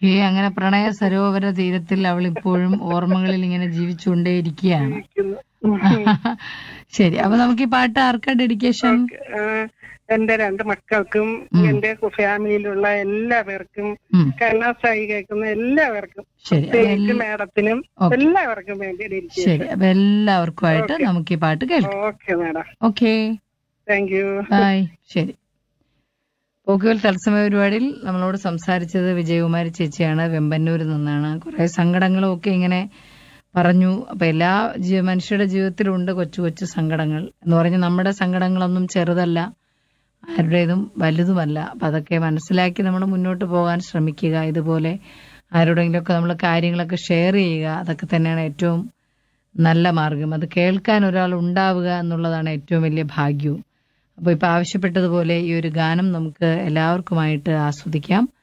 Okay അങ്ങനെ പ്രണയ സരോവര തീരത്തിൽ അവൾ ഇപ്പോഴും ഓർമ്മകളിൽ ഇങ്ങനെ ജീവിച്ചുകൊണ്ടേയിരിക്കുകയാണ് ഇരിക്കുന്നു. ശരി അപ്പൊ നമുക്ക് ഈ പാട്ട് ആർക്കാ ഡെഡിക്കേഷൻ ആ, എന്റെ രണ്ട് മക്കൾക്കും എന്റെ ഫാമിലിയിലുള്ള എല്ലാവർക്കും ഉം. കണ്ണാസായി കേൾക്കുന്ന എല്ലാവർക്കും ശരി അപ്പൊ പ്രത്യേകിച്ച് എല്ലാ- മാഡത്തിനും ഓക്കെ. എല്ലാവർക്കും വേണ്ടി ഡെഡിക്കേഷൻ ശരി അപ്പൊ എല്ലാവർക്കുമായിട്ട് നമുക്ക് ഈ പാട്ട് കേൾക്കാം okay madam okay thank you bye ശരി പോക്കുവൽ തത്സമയ പരിപാടിയിൽ നമ്മളോട് സംസാരിച്ചത് വിജയകുമാരി ചേച്ചിയാണ് വെമ്പന്നൂരിൽ നിന്നാണ് കുറെ സങ്കടങ്ങളും ഒക്കെ ഇങ്ങനെ പറഞ്ഞു അപ്പൊ എല്ലാ ജീ- മനുഷ്യരുടെ ജീവിതത്തിലുണ്ട് കൊച്ചു കൊച്ചു സങ്കടങ്ങൾ എന്ന് പറഞ്ഞ് നമ്മുടെ സങ്കടങ്ങളൊന്നും ചെറുതല്ല ആരുടേതും വലുതുമല്ല അപ്പൊ അതൊക്കെ മനസ്സിലാക്കി നമ്മൾ മുന്നോട്ട് പോകാൻ ശ്രമിക്കുക ഇതുപോലെ ആരോടെങ്കിലുമൊക്കെ നമ്മൾ കാര്യങ്ങളൊക്കെ ഷെയർ ചെയ്യുക അതൊക്കെ തന്നെയാണ് ഏറ്റവും നല്ല മാർഗം അത് കേൾക്കാൻ ഒരാൾ ഉണ്ടാവുക എന്നുള്ളതാണ് ഏറ്റവും വലിയ ഭാഗ്യവും അപ്പോൾ ഇപ്പൊ ആവശ്യപ്പെട്ടതുപോലെ ഈ ഒരു ഗാനം നമുക്ക് എല്ലാവർക്കുമായിട്ട് ആസ്വദിക്കാം